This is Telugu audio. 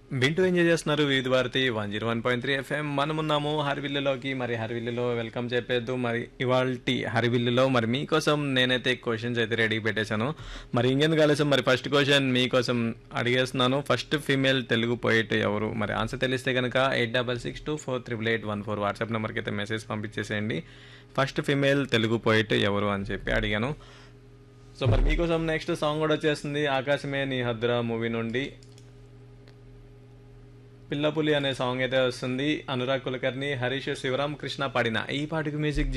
వింటూ ఎంజాయ్ చేస్తున్నారు Vividh Bharati one zero one point three FM మనమున్నాము హరివిల్లులోకి మరి హరివిల్లులో వెల్కమ్ చెప్పేద్దు మరి ఇవాల్టి హరివిల్లులో మరి మీకోసం నేనైతే క్వశ్చన్స్ అయితే రెడీ పెట్టేశాను మరి ఇంకెందుకు ఆలస్యం మరి ఫస్ట్ క్వశ్చన్ మీకోసం అడిగేస్తున్నాను ఫస్ట్ ఫీమేల్ తెలుగు పోయిట్ ఎవరు మరి ఆన్సర్ తెలిస్తే కనుక eight double six two four triple eight one four WhatsApp నెంబర్కి అయితే మెసేజ్ పంపించేసేయండి ఫస్ట్ ఫీమేల్ తెలుగు పోయిట్ ఎవరు అని చెప్పి అడిగాను సో మరి మీకోసం నెక్స్ట్ సాంగ్ కూడా వచ్చేస్తుంది ఆకాశమే నీ హద్రా మూవీ నుండి పిల్లపులి అనే సాంగ్ అయితే వస్తుంది అనురాగ్ కులకర్ణి హరీష్ శివరామ్ కృష్ణ పాడిన ఈ పాటకి మ్యూజిక్